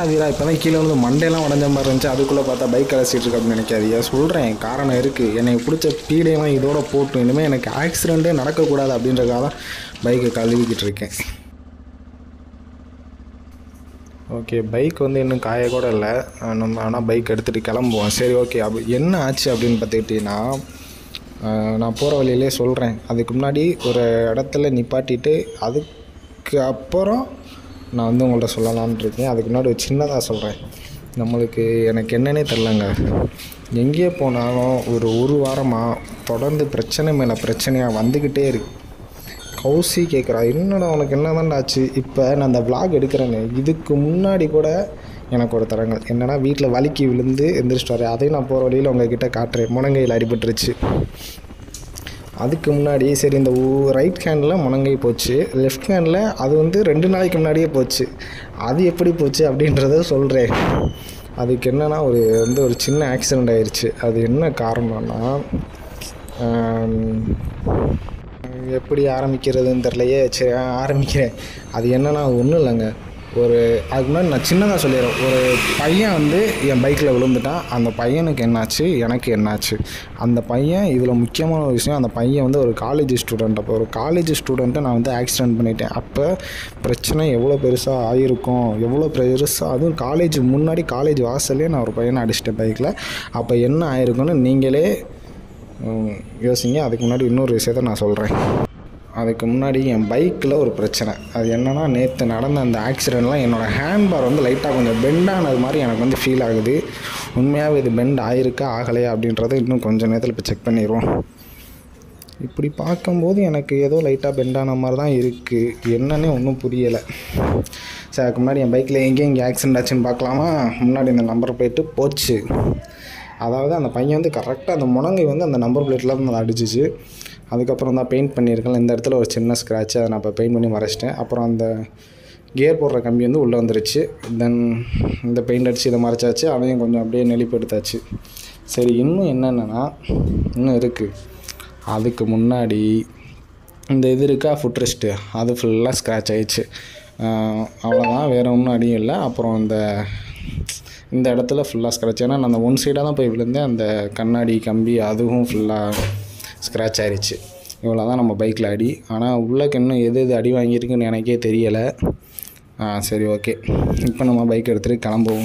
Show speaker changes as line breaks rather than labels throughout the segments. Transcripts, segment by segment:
வீரா இப்போ தான் கீழே வந்து மண்டையெல்லாம் உடஞ்ச மாதிரி இருந்துச்சு அதுக்குள்ளே பார்த்தா பைக் அலசிட்டு இருக்கு அப்படின்னு நினைக்காதீங்க சொல்கிறேன் காரணம் இருக்குது எனக்கு பிடிச்ச பீடையெல்லாம் இதோட போட்டு இனிமேல் எனக்கு ஆக்சிடெண்ட்டே நடக்கக்கூடாது அப்படின்றக்காக தான் பைக்கை கழுவிக்கிட்டு இருக்கேன் ஓகே பைக் வந்து இன்னும் காய கூட இல்லை அஹ் நம்ம ஆனால் பைக் எடுத்துகிட்டு கிளம்புவோம் சரி ஓகே அப்போ என்ன ஆச்சு அப்படின்னு பார்த்துக்கிட்டிங்கன்னா அஹ் நான் போகிற வழியிலே சொல்கிறேன் அதுக்கு முன்னாடி ஒரு இடத்துல நிப்பாட்டிட்டு அதுக்கு அப்புறம் நான் வந்து உங்கள்ட்ட சொல்லலாம்னு இருக்கேன் அதுக்கு முன்னாடி ஒரு சின்னதாக சொல்கிறேன் நம்மளுக்கு எனக்கு என்னன்னே தெரிலங்க எங்கேயே போனாலும் ஒரு ஒரு வாரமாக தொடர்ந்து பிரச்சனை மேலே பிரச்சனையாக வந்துக்கிட்டே இருக்கு கௌசி கேட்குறா என்னடா உனக்கு என்ன ஆச்சு இப்போ நான் அந்த vlog எடுக்கிறேன்னு இதுக்கு முன்னாடி கூட எனக்கு ஒரு தரங்கள் என்னன்னா வீட்டில் வலிக்கு விழுந்து எந்திரிச்சிட்டு வரேன் அதையும் நான் போகிற வழியில் உங்ககிட்ட காட்டுறேன் முனங்கையில் அடிபட்டுருச்சு அதுக்கு முன்னாடி சரி இந்த ரைட் ஹேண்டில் முனங்கை போச்சு லெஃப்ட் ஹேண்டில் அது வந்து ரெண்டு நாளைக்கு முன்னாடியே போச்சு அது எப்படி போச்சு அப்படின்றத சொல்கிறேன் அதுக்கு என்னன்னா ஒரு வந்து ஒரு சின்ன ஆக்சிடெண்ட் ஆயிடுச்சு அது என்ன காரணம்னா ஆம், எப்படி ஆரம்பிக்கிறதுன்னு தெரிலையே சரி ஆ, ஆரம்பிக்கிறேன் அது என்னன்னா ஒன்றும் இல்லைங்க ஒரு அதுக்கு முன்னாடி நான் சின்னதாக சொல்லிடுறேன் ஒரு பையன் வந்து என் பைக்கில் விழுந்துட்டான் அந்த பையனுக்கு என்னாச்சு எனக்கு என்னாச்சு அந்த பையன் இதில் முக்கியமான ஒரு விஷயம் அந்த பையன் வந்து ஒரு காலேஜ் ஸ்டூடெண்ட் அப்போ ஒரு காலேஜ் ஸ்டூடெண்ட்டை நான் வந்து ஆக்சிடென்ட் பண்ணிட்டேன் அப்போ பிரச்சனை எவ்வளோ பெருசாக ஆகிருக்கும் எவ்வளோ பெருசாக அதுவும் காலேஜ் முன்னாடி காலேஜ் வாசல்லே நான் ஒரு பையனை அடிச்சிட்டேன் பைக்கில் அப்போ என்ன ஆயிருக்குன்னு நீங்களே ம், யோசிங்க அதுக்கு முன்னாடி இன்னொரு விஷயத்த நான் சொல்கிறேன் அதுக்கு முன்னாடி என் பைக்கில் ஒரு பிரச்சனை அது என்னென்னா நேற்று நடந்த அந்த ஆக்சிடெண்ட்லாம் என்னோடய ஹேண்ட்பார் வந்து லைட்டாக கொஞ்சம் பெண்ட் ஆனது மாதிரி எனக்கு வந்து ஃபீல் ஆகுது உண்மையாகவே இது பெண்ட் ஆயிருக்கா ஆகலையா அப்படின்றத இன்னும் கொஞ்சம் நேரத்தில் இப்போ செக் பண்ணிடுவோம் இப்படி பார்க்கும்போது எனக்கு ஏதோ லைட்டாக பெண்டான மாதிரி தான் இருக்குது என்னன்னே ஒன்றும் புரியலை சரி அதுக்கு முன்னாடி என் பைக்கில் எங்கே எங்கே ஆக்சிடென்ட் ஆச்சுன்னு பார்க்கலாமா முன்னாடி இந்த நம்பர் பிளேட்டு போச்சு அதாவது அந்த பையன் வந்து கரெக்டாக அந்த முனங்கை வந்து அந்த நம்பர் பிளேட்டில் தான் அதை அடிச்சிச்சு அதுக்கப்புறம் தான் பெயிண்ட் பண்ணியிருக்கேன் இந்த இடத்துல ஒரு சின்ன ஸ்க்ராட்ச் அதை நான் இப்போ பெயிண்ட் பண்ணி மறைச்சிட்டேன் அப்புறம் அந்த கியர் போடுற கம்பி வந்து உள்ளே வந்துருச்சு தென் இந்த பெயிண்ட் அடித்து இதை மறைச்சாச்சு அதையும் கொஞ்சம் அப்படியே நெளிப்பு எடுத்தாச்சு சரி இன்னும் என்னென்னா இன்னும் இருக்குது அதுக்கு முன்னாடி இந்த இது இருக்கா ஃபுட் ரெஸ்ட்டு அது ஃபுல்லாக ஸ்க்ராட்ச் ஆயிடுச்சு ஆஹ் அவ்வளோதான் வேறு ஒன்றும் அடியும் இல்லை அப்புறம் இந்த இந்த இடத்துல ஃபுல்லாக ஸ்க்ராட்ச் ஏன்னா நான் அந்த ஒன் சைடாக தான் போய் விழுந்தேன் அந்த கண்ணாடி கம்பி அதுவும் ஃபுல்லாக ஸ்க்ராட்ச் ஆயிடுச்சு இவ்வளோ தான் நம்ம பைக்கில் அடி ஆனால் உள்ளக்கு இன்னும் எது எது அடி வாங்கியிருக்குன்னு எனக்கே தெரியலை ஆ சரி ஓகே இப்போ நம்ம பைக் எடுத்துகிட்டு கிளம்புவோம்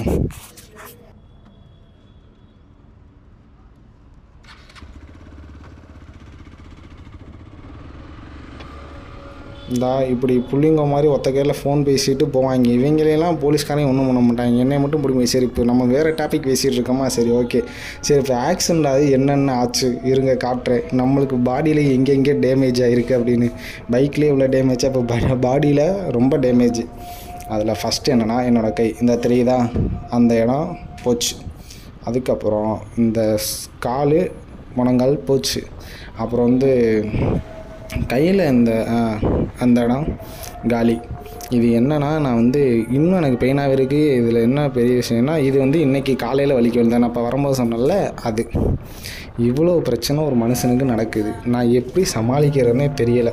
இந்தா இப்படி புள்ளிங்க மாதிரி ஒத்த கையில் ஃபோன் பேசிட்டு போவாங்க இவங்களையெல்லாம் போலீஸ்காரையும் ஒன்றும் பண்ண மாட்டாங்க என்னை மட்டும் பிடிக்கும் சரி இப்போ நம்ம வேறு டாபிக் பேசிகிட்டு இருக்கோமா சரி ஓகே சரி இப்போ ஆக்சிடெண்ட் ஆகுது என்னென்ன ஆச்சு இருங்க காட்டுறேன் நம்மளுக்கு பாடியில் எங்கெங்கே டேமேஜ் ஆகிருக்கு அப்படின்னு பைக்லேயே இவ்வளோ டேமேஜ் அப்போ பாடியில் ரொம்ப டேமேஜ் அதில் ஃபஸ்ட்டு என்னென்னா என்னோடய கை இந்த தெரியுதா அந்த இடம் போச்சு அதுக்கப்புறம் இந்த ஸ்- காலு முனங்கால் போச்சு அப்புறம் வந்து கையில் இந்த ஆ, அந்த இடம் காலி இது என்னன்னா நான் வந்து இன்னும் எனக்கு பெயினாகவே இருக்குது இதில் என்ன பெரிய விஷயம்னா இது வந்து இன்றைக்கி காலையில் வலிக்க வந்தேன் நான் இப்போ வரும்போது சொன்னேன்ல அது இவ்வளோ பிரச்சனை ஒரு மனுஷனுக்கு நடக்குது நான் எப்படி சமாளிக்கிறதுனே தெரியலை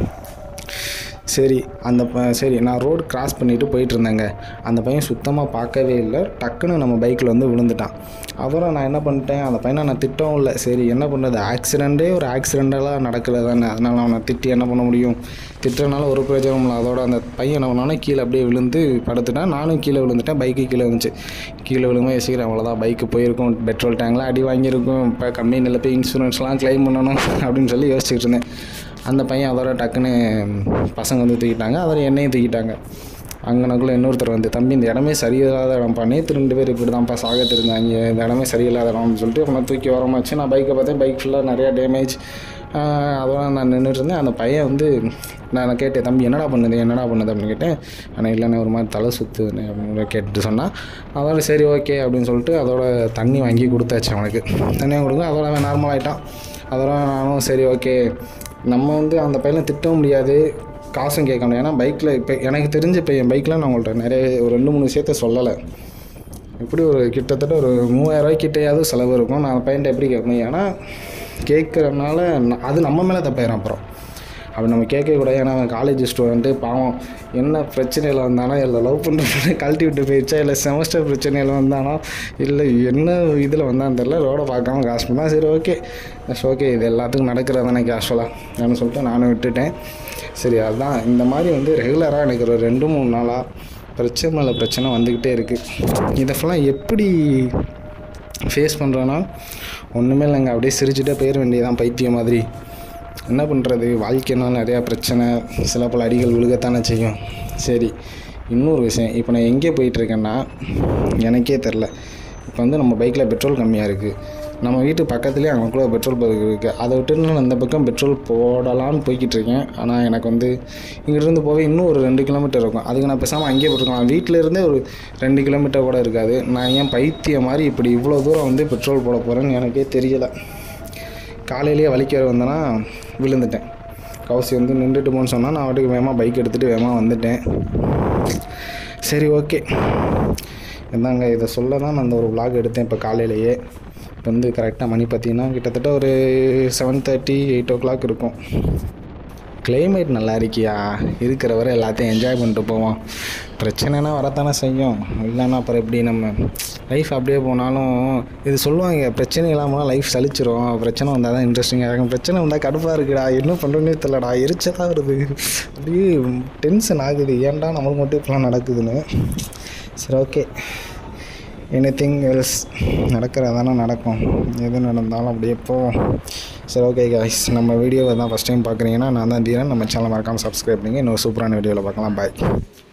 சரி அந்த ப- சரி நான் ரோடு கிராஸ் பண்ணிட்டு போயிட்டு இருந்தேங்க அந்த பையன் சுத்தமாக பார்க்கவே இல்லை டக்குன்னு நம்ம பைக்கில் வந்து விழுந்துட்டான் அப்புறம் நான் என்ன பண்ணிட்டேன் அந்த பையனை நான் திட்டவும் இல்லை சரி என்ன பண்ணுறது ஆக்சிடெண்ட்டே ஒரு ஆக்சிடெண்டலாக நடக்கல தானே அதனால் அவனை திட்டி என்ன பண்ண முடியும் திட்டுறதுனால ஒரு பிரயோஜனம் இல்லை அதோட அந்த பையன் என்ன பண்ணானா கீழே அப்படியே விழுந்து படுத்துட்டான் நானும் கீழே விழுந்துட்டேன் பைக்கு கீழே வந்துச்சு கீழே விழும்போது யோசிக்கிறேன் அவ்வளோதான் பைக்கு போயிருக்கும் பெட்ரோல் டேங்க்லாம் அடி வாங்கியிருக்கும் இப்போ கம்பெனியில் போய் இன்சூரன்ஸ்லாம் க்ளைம் பண்ணணும் அப்படின்னு சொல்லி யோசிச்சுட்டு இருந்தேன் அந்த பையன் அதோட டக்குன்னு பசங்க வந்து தூக்கிட்டாங்க அதோட என்னையும் தூக்கிட்டாங்க அங்கனக்குள்ளே இன்னொருத்தர் வந்து தம்பி இந்த இடமே சரியில்லாத இடம்ப்பா நேற்று ரெண்டு பேர் இப்படி தான்ப்பா சாகத்து இருந்தாங்க இந்த இடமே சரியில்லாத இடம்னு சொல்லிட்டு அப்புறம் தூக்கி வரமாச்சு நான் பைக்கை பார்த்தேன் பைக் ஃபுல்லாக நிறையா டேமேஜ் அதோட நான் நின்றுட்டு இருந்தேன் அந்த பையன் வந்து நான் கேட்டேன் தம்பி என்னடா பண்ணுது என்னடா பண்ணுது அப்படின்னு கேட்டேன் ஆனால் இல்லைண்ணே ஒரு மாதிரி தலை சுற்றுதுண்ணே அப்படின்னு கேட்டுட்டு சொன்னான் அதோட சரி ஓகே அப்படின்னு சொல்லிட்டு அதோட தண்ணி வாங்கி கொடுத்தாச்சு அவனுக்கு தண்ணி கொடுங்க அதோட அவன் நார்மல் ஆகிட்டான் அதோட நானும் சரி ஓகே நம்ம வந்து அந்த பையனை திட்டவும் முடியாது காசும் கேட்க முடியாது ஏன்னா பைக்கில் இப்போ எனக்கு தெரிஞ்ச இப்போ என் பைக்கில் நான் உங்கள்கிட்ட நிறைய ஒரு ரெண்டு மூணு விஷயத்த சொல்லலை எப்படி ஒரு கிட்டத்தட்ட ஒரு மூவாயிரரூவாய்க்கு கிட்டையாவது செலவு இருக்கும் நான் அந்த பையன்ட்ட எப்படி கேட்கணும் ஏன்னா கேட்குறதுனால அது நம்ம மேலே தப்பாயிரும் அப்புறம் அப்படி நம்ம கேட்கவே கூடாது ஏன்னா அவன் காலேஜ் ஸ்டூடெண்ட்டு பாவம் என்ன பிரச்சனையில் வந்தானோ இல்லை லவ் பண்ணுறது கழட்டி விட்டு போயிடுச்சா இல்லை செமஸ்டர் பிரச்சனையில் வந்தானோ இல்லை என்ன இதில் வந்தான்னு தெரில ரோடை பார்க்காம காசு பண்ணா சரி ஓகே ஓகே இது எல்லாத்துக்கும் நடக்கிறது தானே கேஷுவலாக அப்படின்னு சொல்லிட்டு நானும் விட்டுட்டேன் சரி அதுதான் இந்த மாதிரி வந்து ரெகுலராக எனக்கு ஒரு ரெண்டு மூணு நாளாக பிரச்சனை மேலே பிரச்சனை வந்துக்கிட்டே இருக்குது இதை ஃபுல்லாக எப்படி ஃபேஸ் பண்ணுறேன்னா ஒன்றுமே இல்லைங்க அப்படியே சிரிச்சுட்டே போயிட வேண்டியதான் பைத்தியம் மாதிரி என்ன பண்ணுறது வாழ்க்கைனால் நிறையா பிரச்சனை சில பல அடிகள் விழுகத்தானே செய்யும் சரி இன்னொரு விஷயம் இப்போ நான் எங்கே போயிட்டுருக்கேன்னா எனக்கே தெரில இப்போ வந்து நம்ம பைக்கில் பெட்ரோல் கம்மியாக இருக்குது நம்ம வீட்டு பக்கத்துலேயே அங்கக்குள்ள பெட்ரோல் பங்க் இருக்குது அதை விட்டு நான் அந்த பக்கம் பெட்ரோல் போடலான்னு போய்கிட்டு இருக்கேன் ஆனால் எனக்கு வந்து இங்கிட்டிருந்து போக இன்னும் ஒரு ரெண்டு கிலோமீட்டர் இருக்கும் அதுக்கு நான் பேசாமல் அங்கேயே போட்டுருக்கலாம் வீட்டில் இருந்தே ஒரு ரெண்டு கிலோமீட்டர் கூட இருக்காது நான் ஏன் பைத்திய மாதிரி இப்படி இவ்வளோ தூரம் வந்து பெட்ரோல் போட போகிறேன்னு எனக்கே தெரியலை காலையிலேயே வலிக்க வர வந்தேன்னா விழுந்துட்டேன் கவுசி வந்து நின்றுட்டு போன்னு சொன்னால் நான் வாட்டுக்கு வேகமாக பைக் எடுத்துகிட்டு வேகமாக வந்துட்டேன் சரி ஓகே இந்தாங்க இதை சொல்ல தான் நான் அந்த ஒரு vlog எடுத்தேன் இப்போ காலையிலேயே இப்போ வந்து கரெக்டாக மணி பார்த்தீங்கன்னா கிட்டத்தட்ட ஒரு seven thirty eight o'clock இருக்கும் கிளைமேட் நல்லா இருக்கியா இருக்கிற வரை எல்லாத்தையும் என்ஜாய் பண்ணிட்டு போவோம் பிரச்சனைனா வரத்தானே செய்யும் இல்லைன்னா அப்புறம் எப்படி நம்ம லைஃப் அப்படியே போனாலும் இது சொல்லுவாங்க பிரச்சனை இல்லாமல் லைஃப் சலிச்சிரும் பிரச்சனை வந்தால் தான் இன்ட்ரெஸ்டிங்காக இருக்கும் பிரச்சனை வந்தால் கடுப்பாக இருக்குடா என்ன பண்ணுறேன்னே தெரிலடா எரிச்சலாக வருது அப்படியே டென்ஷன் ஆகுது ஏன்டா நம்மளுக்கு மட்டும் இப்படிலாம் நடக்குதுன்னு சரி ஓகே எனி திங் எல்ஸ் நடக்கிறதானே நடக்கும் எது நடந்தாலும் அப்படியே போவோம் சரி ஓகே காய்ஸ் நம்ம வீடியோவை தான் ஃபஸ்ட் டைம் பார்க்குறீங்கன்னா நான் தான் தீரன் நம்ம சேனல் மறக்காமல் சப்ஸ்கிரைப் பண்ணுங்க இன்னொரு சூப்பரான வீடியோவில் பார்க்கலாம் பாய்